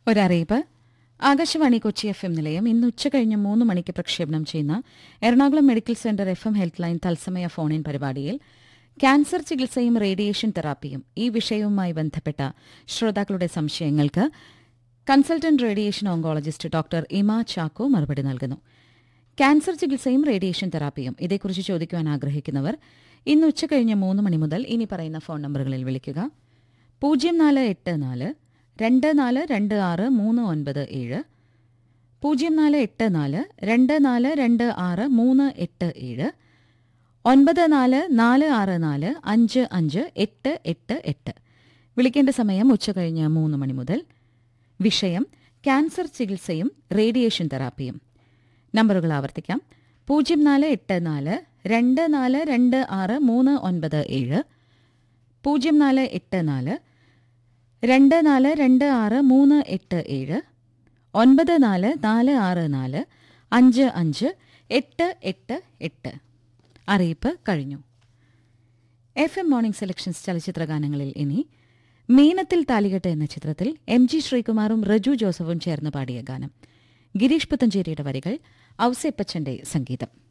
ഒരറിയിപ്പ് Akashvani Kochi F M നിലയം ഇന്ന് ഉച്ചകഴിഞ്ഞ് മൂന്ന് മണിക്ക് പ്രക്ഷേപണം ചെയ്യുന്ന Ernakulam medical centre F M health line തത്സമയ ഫോൺ ഇൻ പരിപാടിയിൽ ക്യാൻസർ ചികിത്സയും റേഡിയേഷൻ തെറാപ്പിയും ഈ വിഷയവുമായി ബന്ധപ്പെട്ട ശ്രോതാക്കളുടെ സംശയങ്ങൾക്ക് consultant radiation oncologist doctor Ima Chacko മറുപടി നൽകുന്നു ക്യാൻസർ ചികിത്സയും റേഡിയേഷൻ തെറാപ്പിയും ഇതേക്കുറിച്ച് ചോദിക്കുവാൻ ആഗ്രഹിക്കുന്നവർ ഇന്ന് ഉച്ചകഴിഞ്ഞ് മൂന്ന് മണി മുതൽ ഇനി പറയുന്ന ഫോൺ നമ്പറുകളിൽ വിളിക്കുക പൂജ്യം നാല് എട്ട് നാല് രണ്ട് നാല് രണ്ട് ആറ് മൂന്ന് ഒൻപത് ഏഴ് പൂജ്യം നാല് എട്ട് നാല് രണ്ട് നാല് രണ്ട് ആറ് മൂന്ന് എട്ട് ഏഴ് ഒൻപത് നാല് നാല് ആറ് നാല് അഞ്ച് അഞ്ച് എട്ട് എട്ട് എട്ട് വിളിക്കേണ്ട സമയം ഉച്ചകഴിഞ്ഞ് മൂന്ന് മണി മുതൽ വിഷയം ക്യാൻസർ ചികിത്സയും റേഡിയേഷൻ തെറാപ്പിയും നമ്പറുകൾ ആവർത്തിക്കാം പൂജ്യം നാല് എട്ട് നാല് രണ്ട് നാല് രണ്ട് ആറ് മൂന്ന് ഒൻപത് ഏഴ് പൂജ്യം നാല് എട്ട് നാല് രണ്ട് നാല് രണ്ട് ആറ് മൂന്ന് എട്ട് ഏഴ് ഒൻപത് നാല് നാല് ആറ് നാല് അഞ്ച് അഞ്ച് എട്ട് എട്ട് എട്ട് അറിയിപ്പ് കഴിഞ്ഞു എഫ് എം മോർണിംഗ് സെലക്ഷൻസ് ചലച്ചിത്ര ഗാനങ്ങളിൽ ഇനി മീനത്തിൽ താലികെട്ട് എന്ന ചിത്രത്തിൽ എം ജി ശ്രീകുമാറും റജു ജോസഫും ചേർന്ന് പാടിയ ഗാനം ഗിരീഷ് പുത്തഞ്ചേരിയുടെ വരികൾ ഔസേപ്പച്ചന്റെ സംഗീതം